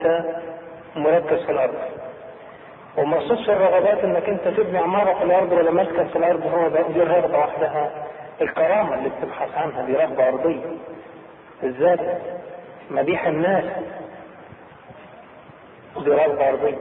مركز في الارض وما قصدش الرغبات انك انت تبني عمارة في الارض ولا مسكن في الارض هو ده دي رغبة وحدها الكرامة اللي بتبحث عنها دي رغبة ارضية الذات مديح الناس دي رغبة ارضية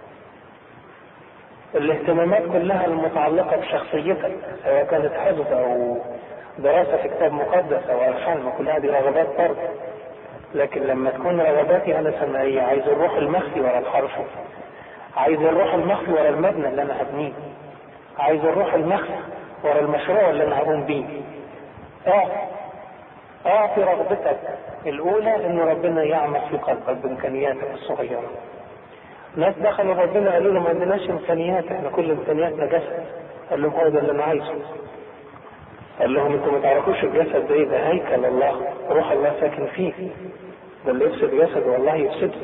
الاهتمامات كلها المتعلقة بشخصيتك سواء كانت حفظ او دراسة في كتاب مقدس او الحان ما كلها دي رغبات برضه لكن لما تكون رغباتي انا سماوية عايز الروح المخفي ورا الحرف عايز الروح المخفي ورا المبنى اللي انا هبنيه عايز الروح المخفي ورا المشروع اللي انا هقوم بيه اه اعطي رغبتك الاولى ان ربنا يعمل في قلبك بامكانياتك الصغيره ناس دخلوا ربنا قالوا له ما عندناش امكانيات احنا كل امكانياتنا جسد قال لهم هو ده اللي انا عايزه قال لهم انتوا ما تعرفوش الجسد ده ايه ده هيكل الله روح الله ساكن فيه ده اللي يفسد جسد والله يفسده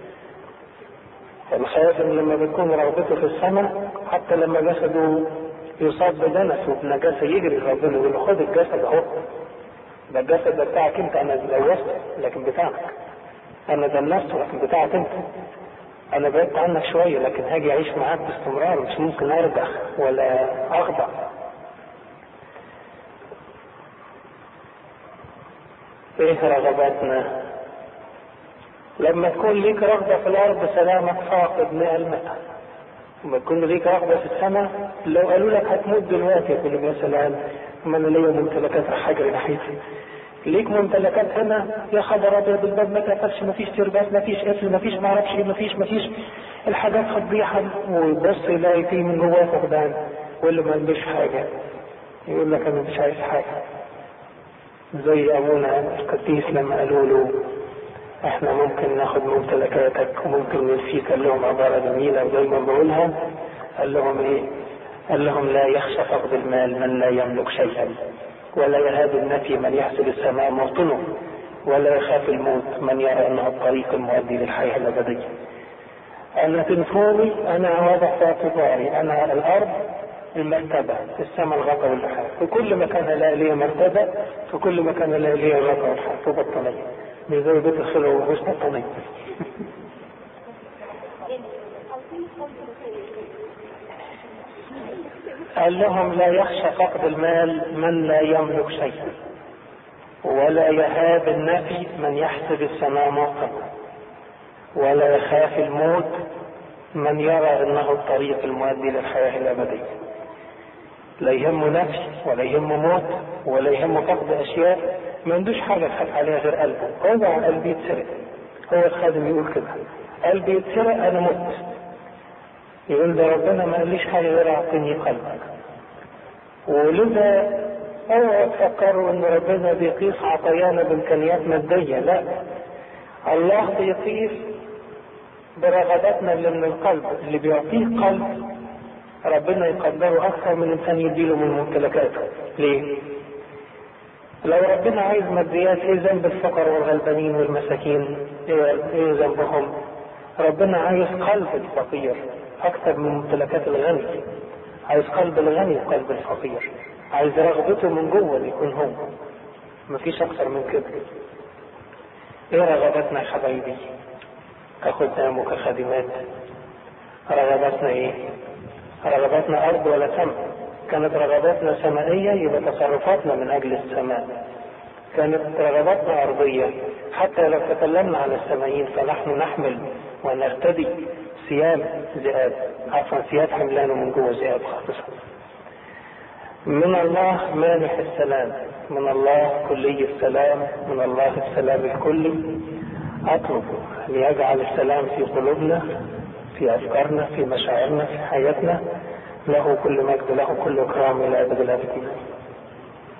الخادم لما بتكون رغبته في السماء حتى لما جسده يصاب بدنس وبنجاسه يجري ربنا يقول له خد الجسد اهو ده الجسد ده بتاعك انت انا لوثته لكن بتاعك انا دنسته لكن بتاعك انت انا بعدت عنك شويه لكن هاجي اعيش معاك باستمرار مش ممكن ارجع ولا اخضع ايه رغباتنا لما تكون ليك رغبة في الأرض سلامك فاقد مئة المئة لما تكون ليك رغبة في السماء لو قالوا لك هتموت دلوقتي يقول لك يا سلام ما أنا ليا ممتلكات حجر ناحيتي ليك ممتلكات هنا يا خبر ابيض الباب ما اتقفلش ما فيش ترباس ما فيش قفل ما فيش ما اعرفش ايه ما فيش ما فيش الحاجات هتضيع ويبص يلاقي فيه من جواه فقدان واللي ما عندوش حاجه يقول لك انا مش عايز حاجه زي ابونا القديس لما قالوا له احنا ممكن ناخد ممتلكاتك وممكن ننسيك قال لهم عبارة جميلة ودايما بقولها قال لهم ايه قال لهم لا يخشى فقد المال من لا يملك شيئا ولا يهاب النفي من يحسب السماء موطنه ولا يخاف الموت من يرى انه الطريق المؤدي للحياة الأبدية أنا تنفوني أنا واضح في اعتباري أنا الأرض المرتبة في السماء الغطا واللحاف في كل مكان الاقي ليا مرتبة في كل مكان الاقي ليا غطا واللحاف وبطانية مش زي بيت الخلق ومفيش بطانية قال لهم لا يخشى فقد المال من لا يملك شيئا ولا يهاب النفي من يحسب السماء موقفا ولا يخاف الموت من يرى انه الطريق المؤدي للحياه الابديه لا يهمه نفس ولا يهمه موت ولا يهمه فقد اشياء ما عندوش حاجه تخاف عليها غير قلبه اوعى قلبي يتسرق هو الخادم يقول كده قلبي يتسرق انا مت يقول ده ربنا ما قاليش حاجه غير اعطيني قلبك ولذا اوعوا تفكروا ان ربنا بيقيس عطايانا بامكانيات ماديه لا الله بيقيس برغباتنا اللي من القلب اللي بيعطيه قلب ربنا يقدره اكثر من انسان يديله من ممتلكاته ليه لو ربنا عايز ماديات ايه ذنب الفقر والغلبانين والمساكين ايه إيه ذنبهم ربنا عايز قلب الفقير اكثر من ممتلكات الغني عايز قلب الغني وقلب الفقير عايز رغبته من جوه اللي يكون هو مفيش اكثر من كده ايه رغباتنا يا حبايبي كخدام وكخادمات رغباتنا ايه رغباتنا ارض ولا سماء كانت رغباتنا سمائية يبقى تصرفاتنا من اجل السماء كانت رغباتنا ارضية حتى لو تكلمنا عن السمائيين فنحن نحمل ونرتدي ثياب ذئاب عفوا ثياب حملانه من جوه ذئاب خالصة من الله مانح السلام من الله كلي السلام من الله السلام الكلي اطلب ليجعل السلام في قلوبنا في افكارنا في مشاعرنا في حياتنا له كل مجد له كل اكرام الى ابد الابدين